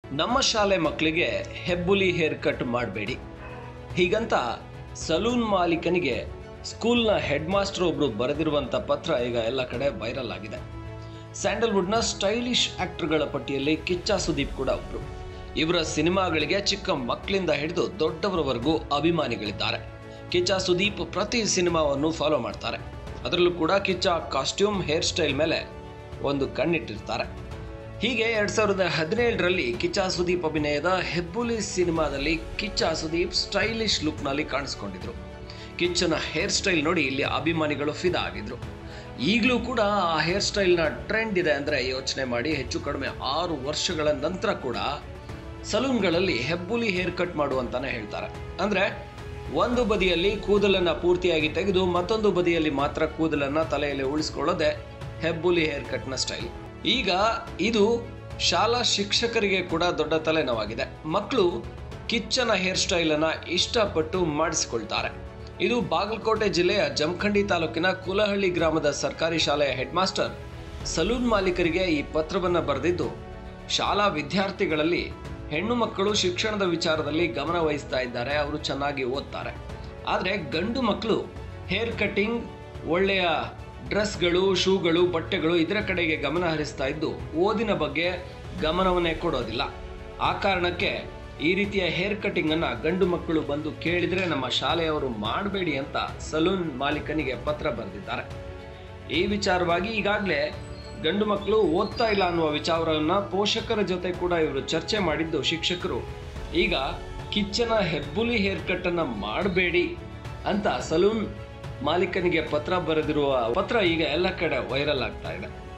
ನಮ್ಮ ಶಾಲೆ ಮಕ್ಕಳಿಗೆ ಹೆಬ್ಬುಲಿ ಹೇರ್ ಕಟ್ ಮಾಡಬೇಡಿ ಹೀಗಂತ ಸಲೂನ್ ಮಾಲೀಕನಿಗೆ ಸ್ಕೂಲ್ನ ಹೆಡ್ ಮಾಸ್ಟರ್ ಒಬ್ರು ಬರೆದಿರುವಂತ ಪತ್ರ ಈಗ ಎಲ್ಲ ಕಡೆ ವೈರಲ್ ಆಗಿದೆ ಸ್ಯಾಂಡಲ್ವುಡ್ನ ಸ್ಟೈಲಿಶ್ ಆಕ್ಟರ್ಗಳ ಪಟ್ಟಿಯಲ್ಲಿ ಕಿಚ್ಚ ಸುದೀಪ್ ಕೂಡ ಒಬ್ರು ಇವರ ಸಿನಿಮಾಗಳಿಗೆ ಚಿಕ್ಕ ಮಕ್ಕಳಿಂದ ಹಿಡಿದು ದೊಡ್ಡವರವರೆಗೂ ಅಭಿಮಾನಿಗಳಿದ್ದಾರೆ ಕಿಚ್ಚ ಸುದೀಪ್ ಪ್ರತಿ ಸಿನಿಮಾವನ್ನು ಫಾಲೋ ಮಾಡ್ತಾರೆ ಅದರಲ್ಲೂ ಕೂಡ ಕಿಚ್ಚ ಕಾಸ್ಟ್ಯೂಮ್ ಹೇರ್ ಸ್ಟೈಲ್ ಮೇಲೆ ಒಂದು ಕಣ್ಣಿಟ್ಟಿರ್ತಾರೆ ಹೀಗೆ ಎರಡ್ ಸಾವಿರದ ಹದಿನೇಳರಲ್ಲಿ ಕಿಚ್ಚ ಸುದೀಪ್ ಅಭಿನಯದ ಹೆಬ್ಬುಲಿ ಸಿನಿಮಾದಲ್ಲಿ ಕಿಚ್ಚ ಸುದೀಪ್ ಸ್ಟೈಲಿಶ್ ಲುಕ್ನಲ್ಲಿ ಕಾಣಿಸ್ಕೊಂಡಿದ್ರು ಕಿಚ್ಚನ ಹೇರ್ ಸ್ಟೈಲ್ ನೋಡಿ ಇಲ್ಲಿ ಅಭಿಮಾನಿಗಳು ಫಿದಾ ಆಗಿದ್ರು ಈಗಲೂ ಕೂಡ ಆ ಹೇರ್ ಸ್ಟೈಲ್ನ ಟ್ರೆಂಡ್ ಇದೆ ಅಂದರೆ ಯೋಚನೆ ಮಾಡಿ ಹೆಚ್ಚು ಕಡಿಮೆ ಆರು ವರ್ಷಗಳ ನಂತರ ಕೂಡ ಸಲೂನ್ಗಳಲ್ಲಿ ಹೆಬ್ಬುಲಿ ಹೇರ್ ಕಟ್ ಮಾಡುವಂತಾನೆ ಹೇಳ್ತಾರೆ ಅಂದ್ರೆ ಒಂದು ಬದಿಯಲ್ಲಿ ಕೂದಲನ್ನ ಪೂರ್ತಿಯಾಗಿ ತೆಗೆದು ಮತ್ತೊಂದು ಬದಿಯಲ್ಲಿ ಮಾತ್ರ ಕೂದಲನ್ನ ತಲೆಯಲ್ಲಿ ಉಳಿಸ್ಕೊಳ್ಳೋದೆ ಹೆಬ್ಬುಲಿ ಹೇರ್ ಕಟ್ನ ಸ್ಟೈಲ್ ಈಗ ಇದು ಶಾಲಾ ಶಿಕ್ಷಕರಿಗೆ ಕೂಡ ದೊಡ್ಡ ತಲೆನೋವಾಗಿದೆ ಮಕ್ಕಳು ಕಿಚ್ಚನ ಹೇರ್ ಸ್ಟೈಲ್ ಅನ್ನ ಇಷ್ಟಪಟ್ಟು ಮಾಡಿಸಿಕೊಳ್ತಾರೆ ಇದು ಬಾಗಲಕೋಟೆ ಜಿಲ್ಲೆಯ ಜಮಖಂಡಿ ತಾಲೂಕಿನ ಕುಲಹಳ್ಳಿ ಗ್ರಾಮದ ಸರ್ಕಾರಿ ಶಾಲೆಯ ಹೆಡ್ ಮಾಸ್ಟರ್ ಸಲೂನ್ ಮಾಲೀಕರಿಗೆ ಈ ಪತ್ರವನ್ನ ಬರೆದಿದ್ದು ಶಾಲಾ ವಿದ್ಯಾರ್ಥಿಗಳಲ್ಲಿ ಹೆಣ್ಣು ಮಕ್ಕಳು ಶಿಕ್ಷಣದ ವಿಚಾರದಲ್ಲಿ ಗಮನ ವಹಿಸ್ತಾ ಇದ್ದಾರೆ ಅವರು ಚೆನ್ನಾಗಿ ಓದ್ತಾರೆ ಆದರೆ ಗಂಡು ಮಕ್ಕಳು ಹೇರ್ ಕಟ್ಟಿಂಗ್ ಒಳ್ಳೆಯ ಡ್ರೆಸ್ಗಳು ಶೂಗಳು ಬಟ್ಟೆಗಳು ಇದರ ಕಡೆಗೆ ಗಮನ ಹರಿಸ್ತಾ ಇದ್ದು ಓದಿನ ಬಗ್ಗೆ ಗಮನವನ್ನೇ ಕೊಡೋದಿಲ್ಲ ಆ ಕಾರಣಕ್ಕೆ ಈ ರೀತಿಯ ಹೇರ್ ಕಟಿಂಗ್ ಅನ್ನ ಗಂಡು ಮಕ್ಕಳು ಬಂದು ಕೇಳಿದ್ರೆ ನಮ್ಮ ಶಾಲೆಯವರು ಮಾಡಬೇಡಿ ಅಂತ ಸಲೂನ್ ಮಾಲೀಕನಿಗೆ ಪತ್ರ ಬರೆದಿದ್ದಾರೆ ಈ ವಿಚಾರವಾಗಿ ಈಗಾಗಲೇ ಗಂಡು ಮಕ್ಕಳು ಓದ್ತಾ ಇಲ್ಲ ಅನ್ನುವ ವಿಚಾರವನ್ನ ಪೋಷಕರ ಜೊತೆ ಕೂಡ ಇವರು ಚರ್ಚೆ ಮಾಡಿದ್ದು ಶಿಕ್ಷಕರು ಈಗ ಕಿಚ್ಚನ ಹೆಬ್ಬುಲಿ ಹೇರ್ ಕಟ್ ಅನ್ನ ಮಾಡಬೇಡಿ ಅಂತ ಸಲೂನ್ ಮಾಲೀಕನಿಗೆ ಪತ್ರ ಬರೆದಿರುವ ಪತ್ರ ಈಗ ಎಲ್ಲ ಕಡೆ ವೈರಲ್ ಆಗ್ತಾ ಇದೆ